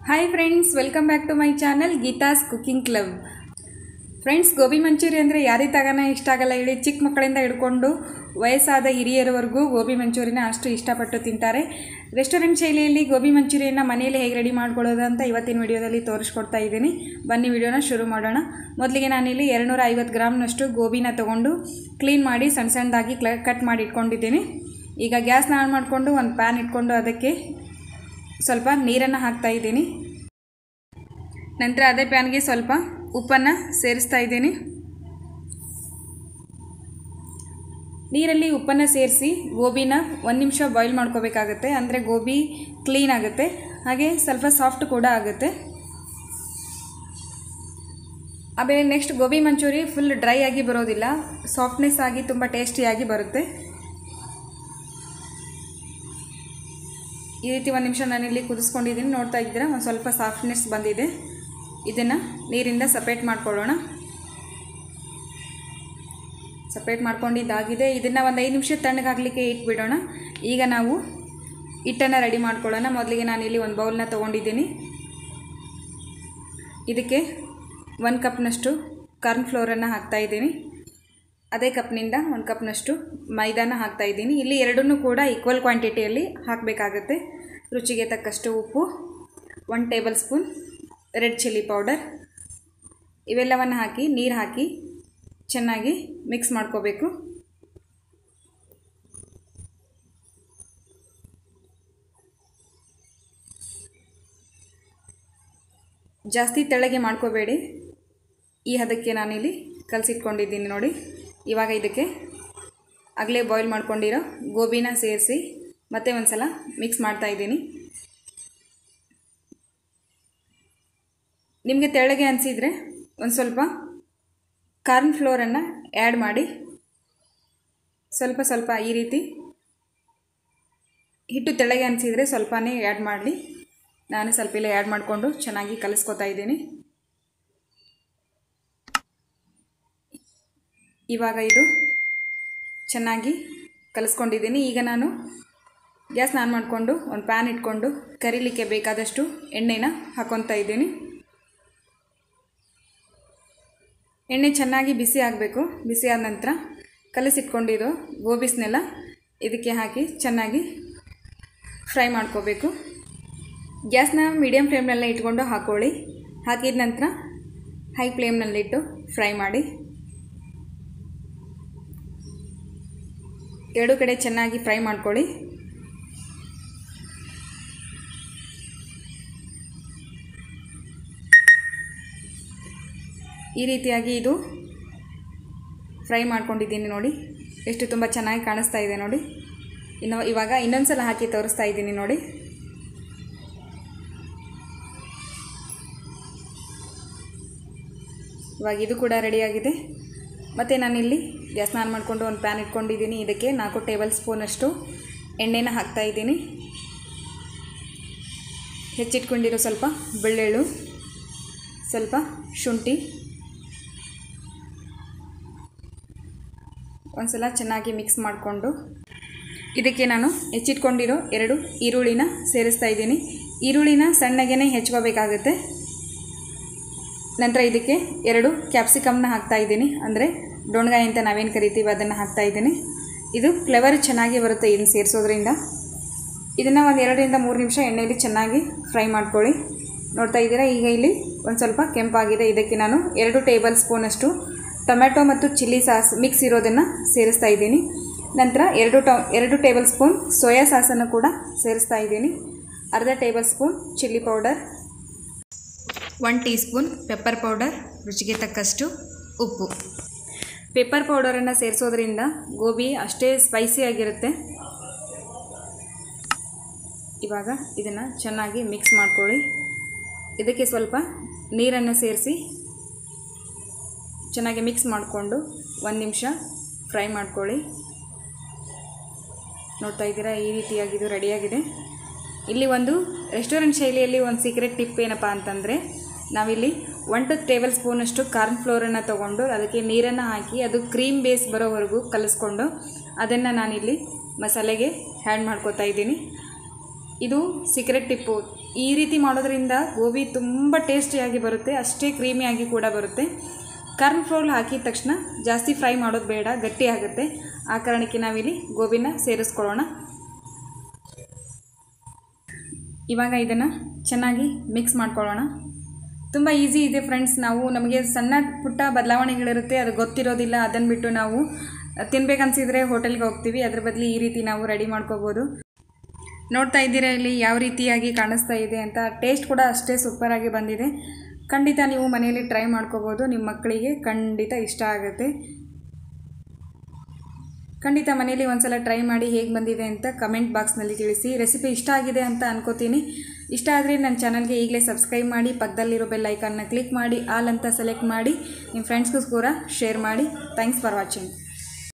hi friends welcome back to my channel Geetha's cooking club friends gobi manchurian ಅಂದರೆ ಯಾರಿಗೆ ತಗೋಣ ಇಷ್ಟ ಆಗಲ್ಲ ಹೇಳಿ ಚಿಕ್ಕ ಮಕ್ಕಳಿಂದ ಹಿಡ್ಕೊಂಡು ವಯಸ್ಸಾದ ಹಿರಿಯರವರೆಗೂ ಗೋಬಿ ಮಂಚೂರಿನ ಅಷ್ಟು ಇಷ್ಟಪಟ್ಟು ತಿಂತಾರೆ ರೆಸ್ಟೋರೆಂಟ್ ಶೈಲಿಯಲ್ಲಿ ಗೋಬಿ ಮಂಚೂರಿಯನ್ನು ಮನೆಯಲ್ಲಿ ಹೇಗೆ ರೆಡಿ ಮಾಡ್ಕೊಳ್ಳೋದು ಅಂತ ಇವತ್ತಿನ ವಿಡಿಯೋದಲ್ಲಿ ತೋರಿಸ್ಕೊಡ್ತಾ ಇದ್ದೀನಿ ಬನ್ನಿ ವಿಡಿಯೋನ ಶುರು ಮಾಡೋಣ ಮೊದಲಿಗೆ ನಾನಿಲ್ಲಿ ಎರಡುನೂರ ಐವತ್ತು ಗ್ರಾಮ್ನಷ್ಟು ಗೋಬಿನ ತೊಗೊಂಡು ಕ್ಲೀನ್ ಮಾಡಿ ಸಣ್ಣ ಸಣ್ಣದಾಗಿ ಕ್ಲ ಕಟ್ ಮಾಡಿ ಇಟ್ಕೊಂಡಿದ್ದೀನಿ ಈಗ ಗ್ಯಾಸ್ನ ಆನ್ ಮಾಡಿಕೊಂಡು ಒಂದು ಪ್ಯಾನ್ ಇಟ್ಕೊಂಡು ಅದಕ್ಕೆ ಸ್ವಲ್ಪ ನೀರನ್ನು ಹಾಕ್ತಾ ಇದ್ದೀನಿ ನಂತರ ಅದೇ ಪ್ಯಾನ್ಗೆ ಸ್ವಲ್ಪ ಉಪ್ಪನ್ನು ಸೇರಿಸ್ತಾ ಇದ್ದೀನಿ ನೀರಲ್ಲಿ ಉಪ್ಪನ್ನು ಸೇರಿಸಿ ಗೋಬಿನ ಒಂದು ನಿಮಿಷ ಬಾಯ್ಲ್ ಮಾಡ್ಕೋಬೇಕಾಗತ್ತೆ ಅಂದರೆ ಗೋಬಿ ಕ್ಲೀನ್ ಆಗುತ್ತೆ ಹಾಗೆ ಸ್ವಲ್ಪ ಸಾಫ್ಟ್ ಕೂಡ ಆಗುತ್ತೆ ಆಮೇಲೆ next gobi manchurian full dry ಆಗಿ ಬರೋದಿಲ್ಲ ಸಾಫ್ಟ್ನೆಸ್ ಆಗಿ ತುಂಬ ಟೇಸ್ಟಿಯಾಗಿ ಬರುತ್ತೆ ಈ ರೀತಿ ಒಂದು ನಿಮಿಷ ನಾನಿಲ್ಲಿ ಕುದಿಸ್ಕೊಂಡಿದ್ದೀನಿ ನೋಡ್ತಾ ಇದ್ದೀರಾ ಒಂದು ಸ್ವಲ್ಪ ಸಾಫ್ಟ್ನೆಸ್ ಬಂದಿದೆ ಇದನ್ನು ನೀರಿಂದ ಸಪ್ರೇಟ್ ಮಾಡ್ಕೊಳ್ಳೋಣ ಸಪ್ರೇಟ್ ಮಾಡ್ಕೊಂಡಿದ್ದಾಗಿದೆ ಇದನ್ನು ಒಂದು ಐದು ನಿಮಿಷ ತಣ್ಣಗಾಗಲಿಕ್ಕೆ ಇಟ್ಬಿಡೋಣ ಈಗ ನಾವು ಹಿಟ್ಟನ್ನು ರೆಡಿ ಮಾಡ್ಕೊಳ್ಳೋಣ ಮೊದಲಿಗೆ ನಾನಿಲ್ಲಿ ಒಂದು ಬೌಲ್ನ ತೊಗೊಂಡಿದ್ದೀನಿ ಇದಕ್ಕೆ ಒಂದು ಕಪ್ನಷ್ಟು ಕಾರ್ನ್ ಫ್ಲೋರನ್ನು ಹಾಕ್ತಾಯಿದ್ದೀನಿ ಅದೇ ಕಪ್ನಿಂದ ಒಂದು ಕಪ್ನಷ್ಟು ಮೈದಾನ ಹಾಕ್ತಾಯಿದ್ದೀನಿ ಇಲ್ಲಿ ಎರಡನ್ನೂ ಕೂಡ ಈಕ್ವಲ್ ಕ್ವಾಂಟಿಟಿಯಲ್ಲಿ ಹಾಕಬೇಕಾಗತ್ತೆ ರುಚಿಗೆ ತಕ್ಕಷ್ಟು ಉಪ್ಪು one tablespoon red chilli powder ಇವೆಲ್ಲವನ್ನು ಹಾಕಿ ನೀರು ಹಾಕಿ ಚೆನ್ನಾಗಿ ಮಿಕ್ಸ್ ಮಾಡ್ಕೋಬೇಕು ಜಾಸ್ತಿ ತೆಳ್ಳಗೆ ಮಾಡ್ಕೋಬೇಡಿ ಈ ಹದಕ್ಕೆ ನಾನಿಲ್ಲಿ ಕಲಸಿಟ್ಕೊಂಡಿದ್ದೀನಿ ನೋಡಿ ಇವಾಗ ಇದಕ್ಕೆ ಆಗಲೇ ಬಾಯ್ಲ್ ಮಾಡ್ಕೊಂಡಿರೋ ಗೋಬಿನ ಸೇರಿಸಿ ಮತ್ತೆ ಒಂದು ಸಲ ಮಿಕ್ಸ್ ಮಾಡ್ತಾಯಿದ್ದೀನಿ ನಿಮಗೆ ತೆಳ್ಳಗೆ ಅನಿಸಿದರೆ ಒಂದು ಸ್ವಲ್ಪ ಕಾರ್ನ್ ಫ್ಲೋರನ್ನು ಆ್ಯಡ್ ಮಾಡಿ ಸ್ವಲ್ಪ ಸ್ವಲ್ಪ ಈ ರೀತಿ ಹಿಟ್ಟು ತೆಳ್ಳಗೆ ಅನಿಸಿದರೆ ಸ್ವಲ್ಪನೇ ಆ್ಯಡ್ ಮಾಡಲಿ ನಾನು ಸ್ವಲ್ಪ ಇಲ್ಲ ಆ್ಯಡ್ ಮಾಡಿಕೊಂಡು ಚೆನ್ನಾಗಿ ಕಲಿಸ್ಕೊತಾ ಇದ್ದೀನಿ ಇವಾಗ ಇದು ಚೆನ್ನಾಗಿ ಕಲಿಸ್ಕೊಂಡಿದ್ದೀನಿ ಈಗ ನಾನು ಗ್ಯಾಸ್ನ ಆನ್ ಮಾಡಿಕೊಂಡು ಒಂದು ಪ್ಯಾನ್ ಇಟ್ಕೊಂಡು ಕರಿಲಿಕ್ಕೆ ಬೇಕಾದಷ್ಟು ಎಣ್ಣೆನ ಹಾಕ್ಕೊತಾ ಇದ್ದೀನಿ ಎಣ್ಣೆ ಚೆನ್ನಾಗಿ ಬಿಸಿ ಆಗಬೇಕು ಬಿಸಿ ಆದ ನಂತರ ಕಲಸಿಟ್ಕೊಂಡಿರೋ ಗೋಬಿಸ್ನೆಲ್ಲ ಇದಕ್ಕೆ ಹಾಕಿ ಚೆನ್ನಾಗಿ ಫ್ರೈ ಮಾಡ್ಕೋಬೇಕು ಗ್ಯಾಸ್ನ ಮೀಡಿಯಮ್ ಫ್ಲೇಮ್ನಲ್ಲೇ ಇಟ್ಕೊಂಡು ಹಾಕ್ಕೊಳ್ಳಿ ಹಾಕಿದ ನಂತರ ಹೈ ಫ್ಲೇಮ್ನಲ್ಲಿಟ್ಟು ಫ್ರೈ ಮಾಡಿ ಎರಡು ಕಡೆ ಚೆನ್ನಾಗಿ ಫ್ರೈ ಮಾಡ್ಕೊಳ್ಳಿ ಈ ರೀತಿಯಾಗಿ ಇದು ಫ್ರೈ ಮಾಡ್ಕೊಂಡಿದ್ದೀನಿ ನೋಡಿ ಎಷ್ಟು ತುಂಬ ಚೆನ್ನಾಗಿ ಕಾಣಿಸ್ತಾ ಇದೆ ನೋಡಿ ಇನ್ನು ಇವಾಗ ಇನ್ನೊಂದು ಸಲ ಹಾಕಿ ತೋರಿಸ್ತಾ ಇದ್ದೀನಿ ನೋಡಿ ಇವಾಗ ಇದು ಕೂಡ ರೆಡಿಯಾಗಿದೆ ಮತ್ತು ನಾನಿಲ್ಲಿ ಗ್ಯಾಸ್ನ ಆನ್ ಮಾಡಿಕೊಂಡು ಒಂದು ಪ್ಯಾನ್ ಇಟ್ಕೊಂಡಿದ್ದೀನಿ ಇದಕ್ಕೆ ನಾಲ್ಕು ಟೇಬಲ್ ಸ್ಪೂನಷ್ಟು ಎಣ್ಣೆನ ಹಾಕ್ತಾಯಿದ್ದೀನಿ ಹೆಚ್ಚಿಟ್ಕೊಂಡಿರೋ ಸ್ವಲ್ಪ ಬೆಳ್ಳೆಳ್ಳು ಸ್ವಲ್ಪ ಶುಂಠಿ ಒಂದು ಸಲ ಚೆನ್ನಾಗಿ ಮಿಕ್ಸ್ ಮಾಡಿಕೊಂಡು ಇದಕ್ಕೆ ನಾನು ಹೆಚ್ಚಿಟ್ಕೊಂಡಿರೋ ಎರಡು ಈರುಳ್ಳಿನ ಸೇರಿಸ್ತಾ ಇದ್ದೀನಿ ಈರುಳ್ಳಿನ ಸಣ್ಣಗೇ ಹೆಚ್ಕೋಬೇಕಾಗುತ್ತೆ ನಂತರ ಇದಕ್ಕೆ ಎರಡು ಕ್ಯಾಪ್ಸಿಕಮ್ನ ಹಾಕ್ತಾ ಇದ್ದೀನಿ ಅಂದರೆ ಡೊಣ್ಗಾಯಿ ಅಂತ ನಾವೇನು ಕರಿತೀವಿ ಅದನ್ನು ಹಾಕ್ತಾ ಇದ್ದೀನಿ ಇದು ಫ್ಲೇವರ್ ಚೆನ್ನಾಗಿ ಬರುತ್ತೆ ಇದನ್ನು ಸೇರಿಸೋದ್ರಿಂದ ಇದನ್ನು ಒಂದು ಎರಡರಿಂದ ಮೂರು ನಿಮಿಷ ಎಣ್ಣೆಯಲ್ಲಿ ಚೆನ್ನಾಗಿ ಫ್ರೈ ಮಾಡ್ಕೊಳ್ಳಿ ನೋಡ್ತಾ ಇದ್ದೀರಾ ಈಗ ಇಲ್ಲಿ ಒಂದು ಸ್ವಲ್ಪ ಕೆಂಪಾಗಿದೆ ಇದಕ್ಕೆ ನಾನು ಎರಡು ಟೇಬಲ್ ಸ್ಪೂನಷ್ಟು ಟೊಮೆಟೊ ಮತ್ತು ಚಿಲ್ಲಿ ಸಾಸ್ ಮಿಕ್ಸ್ ಇರೋದನ್ನು ಸೇರಿಸ್ತಾ ಇದ್ದೀನಿ ನಂತರ ಎರಡು ಟೊ ಎರಡು ಟೇಬಲ್ ಸ್ಪೂನ್ ಸೋಯಾ ಸಾಸನ್ನು ಕೂಡ ಸೇರಿಸ್ತಾ ಇದ್ದೀನಿ ಅರ್ಧ tablespoon chilli powder one teaspoon pepper powder ರುಚಿಗೆ ತಕ್ಕಷ್ಟು ಉಪ್ಪು ಪೆಪ್ಪರ್ ಪೌಡರನ್ನು ಸೇರಿಸೋದ್ರಿಂದ ಗೋಬಿ ಅಷ್ಟೇ ಸ್ಪೈಸಿಯಾಗಿರುತ್ತೆ ಇವಾಗ ಇದನ್ನು ಚೆನ್ನಾಗಿ ಮಿಕ್ಸ್ ಮಾಡ್ಕೊಳ್ಳಿ ಇದಕ್ಕೆ ಸ್ವಲ್ಪ ನೀರನ್ನು ಸೇರಿಸಿ ಚೆನ್ನಾಗಿ ಮಿಕ್ಸ್ ಮಾಡಿಕೊಂಡು ಒಂದು ನಿಮಿಷ ಫ್ರೈ ಮಾಡ್ಕೊಳ್ಳಿ ನೋಡ್ತಾ ಇದ್ದೀರಾ ಈ ರೀತಿಯಾಗಿ ಇದು ರೆಡಿಯಾಗಿದೆ ಇಲ್ಲಿ ಒಂದು ರೆಸ್ಟೋರೆಂಟ್ ಶೈಲಿಯಲ್ಲಿ ಒಂದು ಸೀಕ್ರೆಟ್ ಟಿಪ್ ಏನಪ್ಪ ಅಂತಂದರೆ ನಾವಿಲ್ಲಿ ಒನ್ ಟು ಟೇಬಲ್ ಸ್ಪೂನಷ್ಟು ಕಾರ್ನ್ ಫ್ಲೋರನ್ನು ತೊಗೊಂಡು ಅದಕ್ಕೆ ನೀರನ್ನು ಹಾಕಿ ಅದು ಕ್ರೀಮ್ ಬೇಸ್ ಬರೋವರೆಗೂ ಕಲಿಸ್ಕೊಂಡು ಅದನ್ನು ನಾನಿಲ್ಲಿ ಮಸಾಲೆಗೆ ಹ್ಯಾಡ್ ಮಾಡ್ಕೋತಾ ಇದ್ದೀನಿ ಇದು ಸೀಕ್ರೆಟ್ ಟಿಪ್ಪು ಈ ರೀತಿ ಮಾಡೋದ್ರಿಂದ ಗೋಬಿ ತುಂಬ ಟೇಸ್ಟಿಯಾಗಿ ಬರುತ್ತೆ ಅಷ್ಟೇ ಕ್ರೀಮಿಯಾಗಿ ಕೂಡ ಬರುತ್ತೆ ಕಾರ್ನ್ ಫ್ಲೋರ್ ಹಾಕಿದ ತಕ್ಷಣ ಜಾಸ್ತಿ ಫ್ರೈ ಮಾಡೋದು ಬೇಡ ಗಟ್ಟಿ ಆಗುತ್ತೆ ಆ ಕಾರಣಕ್ಕೆ ನಾವಿಲ್ಲಿ ಗೋಬಿನ ಸೇರಿಸ್ಕೊಳ್ಳೋಣ ಇವಾಗ ಇದನ್ನು ಚೆನ್ನಾಗಿ ಮಿಕ್ಸ್ ಮಾಡ್ಕೊಳ್ಳೋಣ ತುಂಬ ಈಸಿ ಇದೆ ಫ್ರೆಂಡ್ಸ್ ನಾವು ನಮಗೆ ಸಣ್ಣ ಪುಟ್ಟ ಬದಲಾವಣೆಗಳಿರುತ್ತೆ ಅದು ಗೊತ್ತಿರೋದಿಲ್ಲ ಅದನ್ನು ಬಿಟ್ಟು ನಾವು ತಿನ್ಬೇಕನ್ಸಿದ್ರೆ ಹೋಟೆಲ್ಗೆ ಹೋಗ್ತೀವಿ ಅದ್ರ ಬದಲು ಈ ರೀತಿ ನಾವು ರೆಡಿ ಮಾಡ್ಕೋಬೋದು ನೋಡ್ತಾ ಇದ್ದೀರಾ ಇಲ್ಲಿ ಯಾವ ರೀತಿಯಾಗಿ ಕಾಣಿಸ್ತಾ ಇದೆ ಅಂತ ಟೇಸ್ಟ್ ಕೂಡ ಅಷ್ಟೇ ಸೂಪರಾಗಿ ಬಂದಿದೆ ಖಂಡಿತ ನೀವು ಮನೆಯಲ್ಲಿ ಟ್ರೈ ಮಾಡ್ಕೋಬೋದು ನಿಮ್ಮ ಮಕ್ಕಳಿಗೆ ಖಂಡಿತ ಇಷ್ಟ ಆಗುತ್ತೆ ಖಂಡಿತ ಮನೇಲಿ ಒಂದ್ಸಲ ಟ್ರೈ ಮಾಡಿ ಹೇಗೆ ಬಂದಿದೆ ಅಂತ ಕಮೆಂಟ್ ಬಾಕ್ಸ್ನಲ್ಲಿ ತಿಳಿಸಿ ರೆಸಿಪಿ ಇಷ್ಟ ಆಗಿದೆ ಅಂತ ಅನ್ಕೋತೀನಿ ಇಷ್ಟ ಆದರೆ ನನ್ನ ಚಾನಲ್ಗೆ ಈಗಲೇ ಸಬ್ಸ್ಕ್ರೈಬ್ ಮಾಡಿ ಪಕ್ಕದಲ್ಲಿರೋ ಬೆಲ್ ಐಕಾನ್ನ ಕ್ಲಿಕ್ ಮಾಡಿ ಆಲ್ ಅಂತ ಸೆಲೆಕ್ಟ್ ಮಾಡಿ ನಿಮ್ಮ ಫ್ರೆಂಡ್ಸ್ಗೂ ಕೂಡ ಶೇರ್ ಮಾಡಿ ಥ್ಯಾಂಕ್ಸ್ ಫಾರ್ ವಾಚಿಂಗ್